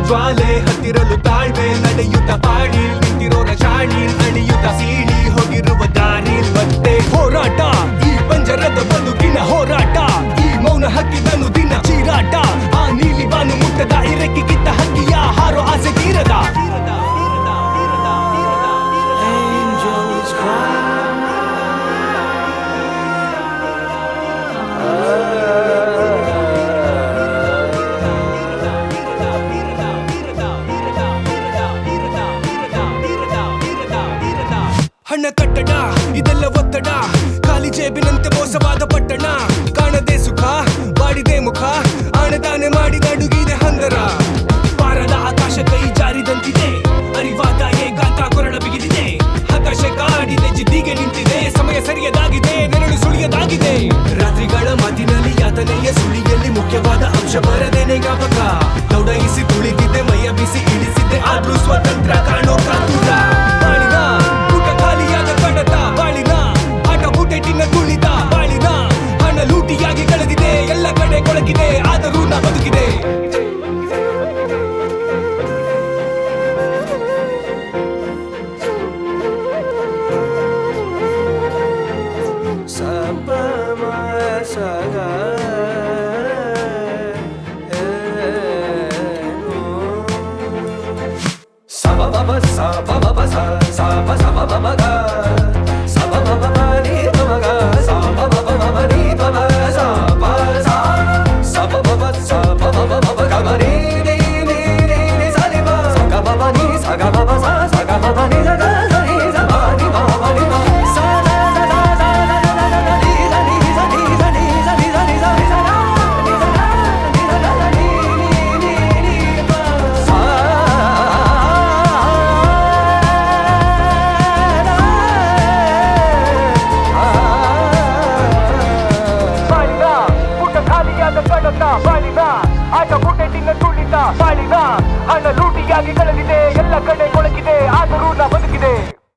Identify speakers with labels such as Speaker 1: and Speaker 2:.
Speaker 1: ಜ್ವಾಲೆ ಹತ್ತಿರಲು ತಾಳ್ವೆ ನಡೆಯುತ್ತ ಪಾಡಿ ನಿಂತಿರೋರ ಚಾಡಿ ಅಣಿಯುತ್ತ ಸೀಳಿ ಹೋಗಿರುವ ದಾರಿ ಮತ್ತೆ ಹೋರಾಟ ಈ ಪಂಜರದ ಬದುಕಿನ ಹೋರಾಟ ಈ ಮೌನ ಹಕ್ಕಿದನು ದಿನ ಚೀರಾಟ ಆ ನೀಲಿ ಬಾನು ಮುಟ್ಟದ ಇರಕ್ಕೆ ಕಿತ್ತ ಹಕ್ಕಿಯ ಹಾರೋ ಆಸೆ ತೀರದ
Speaker 2: Angels cry.
Speaker 1: ಹಣ ಕಟ್ಟಡ ಇದೆಲ್ಲ ಒತ್ತಡ ಖಾಲಿ ಜೇಬಿನಂತೆ ಮೋಸವಾದ ಪಟ್ಟಣ ಕಾಣದೆ ಸುಖ ಬಾಡಿದೆ ಮುಖ ಆಣದಾನೆ ಮಾಡಿ ನಡುಗಿದೆ ಹಂದರ ಪಾರದ ಆಕಾಶ ಕೈ ಜಾರಿದಂತಿದೆ ಅರಿವಾದ ಏಕಾಂತ ಕೊರಳ ಬಿಗಿದಿದೆ ಹತಾಶೆ ಕಾಡಿದೆ ಜಿದ್ದಿಗೆ ನಿಂತಿದೆ ಸಮಯ ಸರಿಯದಾಗಿದೆ ನೆರಳು ಸುಳಿಯದಾಗಿದೆ ರಾತ್ರಿಗಳ ಮಾತಿನಲ್ಲಿ ಯಾತನೆಯ ಸುಳಿಯಲ್ಲಿ ಮುಖ್ಯವಾದ ಅಂಶ ಬರದೇನೆ ಜ್ಞಾಪಕ ದೌಡಾಯಿಸಿ ತುಳಿದಿದ್ದೆ ಮೈಯ ಬಿಸಿ ಇಳಿಸಿದ್ದೆ ಆದ್ರೂ ಸ್ವತಂತ್ರ ಕಾಣೋ ಕಾತುರ ಬಾಳಿನ ಊಟ ಖಾಲಿಯಾದ ಕಡತ ಬಾಳಿನ ಆಟ ಬೂಟೆಟಿನ ತುಳಿದ ಬಾಳಿನ ಹಣ ಲೂಟಿಯಾಗಿ ಕಳೆದಿದೆ ಎಲ್ಲ ಕಡೆ ಕೊಳಗಿದೆ ಆದರೂ ನಾ ಬದುಕಿದೆ
Speaker 3: ಬಾಳಿನ ಊಟ ಖಾಲಿಯಾದ ಕಡತ ಬಾಳಿನ ಆಟ ಬುಟ್ಟೆಟಿನ ತುಳಿತ ಬಾಳಿನ ಹಣ ಲೂಟಿಯಾಗಿ ಕಳೆದಿದೆ ಎಲ್ಲ ಕಡೆ